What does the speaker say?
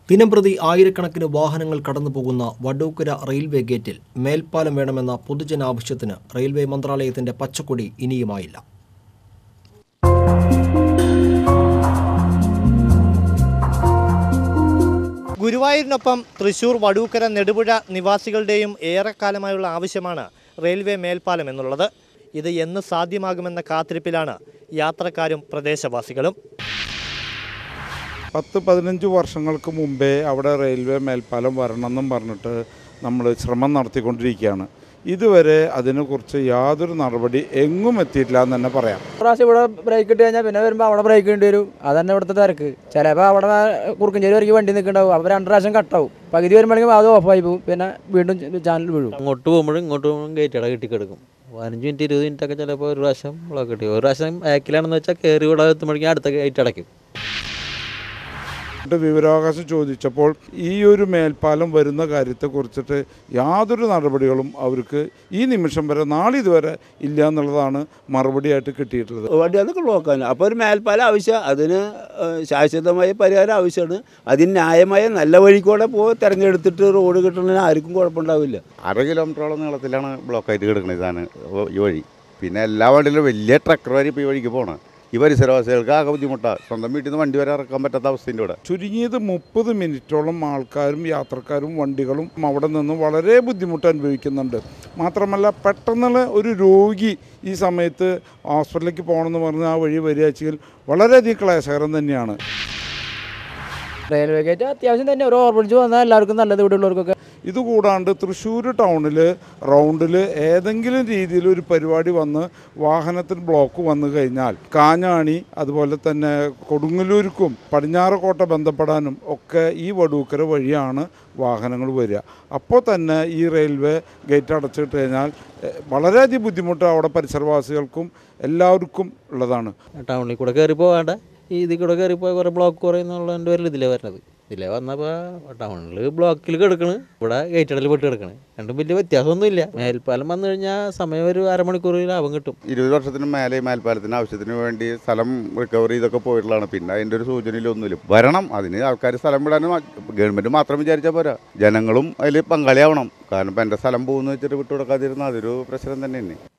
ദിനംപ്രതി ആയിരക്കണക്കിന് വാഹനങ്ങൾ കടന്നുപോകുന്ന വഡൂക്കര റെയിൽവേ ഗേറ്റിൽ മേൽപ്പാലം വേണമെന്ന പൊതുജനാവശ്യത്തിന് റെയിൽവേ മന്ത്രാലയത്തിന്റെ പച്ചക്കൊടി ഇനിയുമായില്ല ഗുരുവായൂരിനൊപ്പം തൃശൂർ വടൂക്കര നെടുപുഴ നിവാസികളുടെയും ഏറെക്കാലമായുള്ള ആവശ്യമാണ് റെയിൽവേ മേൽപ്പാലം എന്നുള്ളത് ഇത് എന്ന് സാധ്യമാകുമെന്ന കാത്തിരിപ്പിലാണ് യാത്രക്കാരും പ്രദേശവാസികളും പത്ത് പതിനഞ്ച് വർഷങ്ങൾക്ക് മുമ്പേ അവിടെ റെയിൽവേ മേൽപ്പാലം വരണമെന്നും പറഞ്ഞിട്ട് നമ്മൾ ശ്രമം നടത്തിക്കൊണ്ടിരിക്കുകയാണ് ഇതുവരെ അതിനെക്കുറിച്ച് യാതൊരു നടപടി എങ്ങും എത്തിയിട്ടില്ല എന്ന് തന്നെ പറയാം പ്രാവശ്യം ഇവിടെ ബ്രേക്ക് ഇട്ട് കഴിഞ്ഞാൽ പിന്നെ വരുമ്പോൾ അവിടെ ബ്രേക്ക് ഇടേണ്ടി വരും അതന്നെ ഇവിടുത്തെ തിരക്ക് ചിലപ്പോൾ അവിടെ കുറുക്കഞ്ചേരി വരയ്ക്ക് വണ്ടി നിൽക്കുന്നുണ്ടാവും അപ്പോൾ രണ്ട് പ്രാവശ്യം കട്ടാവും പകുതി വരുമ്പോഴേക്കും അത് ഓഫായി പോകും പിന്നെ വീണ്ടും ചാനൽ വീഴും അങ്ങോട്ട് പോകുമ്പോഴും ഇങ്ങോട്ട് പോകുമ്പോഴും ഗേറ്റ് അട കെട്ടിക്കിടക്കും പതിനഞ്ച് മിനിറ്റ് ഇരുപത് മിനിറ്റ് ഒക്കെ ചിലപ്പോൾ ഒരു പ്രാവശ്യം ബ്ലോക്ക് കിട്ടി ഒരു പ്രാവശ്യം ബാക്കിലാണെന്ന് വെച്ചാൽ കയറി ഇവിടെ എത്തുമ്പോഴേക്കും അടുത്ത ഗേറ്റ് അടയ്ക്കും എന്നിട്ട് വിവരാവകാശം ചോദിച്ചപ്പോൾ ഈ ഒരു മേൽപ്പാലം വരുന്ന കാര്യത്തെക്കുറിച്ചിട്ട് യാതൊരു നടപടികളും അവർക്ക് ഈ നിമിഷം വരെ നാളെ ഇതുവരെ ഇല്ല എന്നുള്ളതാണ് മറുപടിയായിട്ട് കിട്ടിയിട്ടുള്ളത് വണ്ടി അതൊക്കെ ബ്ലോക്കാണ് അപ്പോൾ ഒരു മേൽപ്പാലം ആവശ്യം അതിന് ഏഹ്, ശാശ്വതമായ പരിഹാരം ആവശ്യമാണ് അതിന് ന്യായമായ നല്ല വഴിക്കൂടെ പോയി തിരഞ്ഞെടുത്തിട്ട് റോഡ് കിട്ടണതിന് ആർക്കും കുഴപ്പമുണ്ടാവില്ല അര കിലോമീറ്ററോളം നീളത്തിലാണ് ബ്ലോക്കായിട്ട് കിടക്കുന്നത് ഇതാണ് ഈ വഴി പിന്നെ എല്ലാ വണ്ടിയിലും വലിയ ട്രക്കർ വരെ ഇപ്പോൾ ഈ വഴിക്ക് പോകണം ഈ പരിസരവാസികൾക്ക് ആകെ ബുദ്ധിമുട്ടാണ് സ്വന്തം വീട്ടിൽ നിന്ന് വണ്ടി വരെ ഇറക്കാൻ പറ്റാത്ത അവസ്ഥയുണ്ട് ഇവിടെ ചുരുങ്ങിയത് മുപ്പത് മിനിറ്റോളം ആൾക്കാരും യാത്രക്കാരും വണ്ടികളും അവിടെ നിന്ന് വളരെ ബുദ്ധിമുട്ട് അനുഭവിക്കുന്നുണ്ട് മാത്രമല്ല പെട്ടെന്നുള്ള ഒരു രോഗി ഈ സമയത്ത് ഹോസ്പിറ്റലിലേക്ക് പോകണമെന്ന് പറഞ്ഞ് ആ വഴി വരികയാണെങ്കിൽ വളരെയധികം ക്ലേശകരം തന്നെയാണ് റെയിൽവേ ഗേറ്റ് അത്യാവശ്യം തന്നെ ഒരു ഓർബിളിച്ച് വന്നാൽ എല്ലാവർക്കും നല്ലത് ഇവിടെ ഉള്ളവർക്കൊക്കെ ഇതുകൂടാണ്ട് തൃശ്ശൂർ ടൗണിൽ റൗണ്ടിൽ ഏതെങ്കിലും രീതിയിൽ ഒരു പരിപാടി വന്ന് വാഹനത്തിന് ബ്ലോക്ക് വന്നു കഴിഞ്ഞാൽ കാഞ്ഞാണി അതുപോലെ തന്നെ കൊടുങ്ങല്ലൂർക്കും പടിഞ്ഞാറക്കോട്ട ബന്ധപ്പെടാനും ഒക്കെ ഈ വടൂക്കര വഴിയാണ് വാഹനങ്ങൾ വരിക അപ്പോൾ തന്നെ ഈ റെയിൽവേ ഗേറ്റ് അടച്ചിട്ട് കഴിഞ്ഞാൽ എഹ്, വളരെയധികം ബുദ്ധിമുട്ട് അവിടെ പരിസരവാസികൾക്കും എല്ലാവർക്കും ഉള്ളതാണ് ടൗണിൽ കൂടെ കയറി പോകാണ്ട് ഈ ഇതിൽ കൂടെ കയറി പോയാൽ കുറേ ബ്ലോക്ക് കുറയുന്നുള്ളതിൻ്റെ പേരിൽ ഇതിലേ വരുന്നത് ഇതിലേ വന്നപ്പോൾ ടൗണിൽ ബ്ലോക്കിൽ കിടക്കണ് ഇവിടെ ഗേറ്റ് അടയിൽ പെട്ട് കിടക്കണ് രണ്ടും വലിയ വ്യത്യാസമൊന്നുമില്ല മേൽപ്പാലം വന്നു കഴിഞ്ഞാൽ സമയം ഒരു അരമണിക്കൂർ ലാഭം കിട്ടും ഇരുപത് വർഷത്തിന് മേലെ ഈ മേൽപ്പാലത്തിന് ആവശ്യത്തിന് വേണ്ടി സ്ഥലം റിക്കവർ ചെയ്തൊക്കെ പോയിട്ടുള്ളതാണ് പിന്നെ അതിൻ്റെ ഒരു സൂചനയിലൊന്നുമില്ല വരണം അതിന് ആൾക്കാർ സ്ഥലം വിടാനും ഗവൺമെൻറ് മാത്രം വിചാരിച്ചാൽ പോരാ ജനങ്ങളും അതിൽ പങ്കാളിയാവണം കാരണം ഇപ്പം എൻ്റെ സ്ഥലം പോകുന്നു വെച്ചിട്ട് വിട്ടുകൊടുക്കാതിരുന്ന അതൊരു പ്രശ്നം തന്നെയാണ്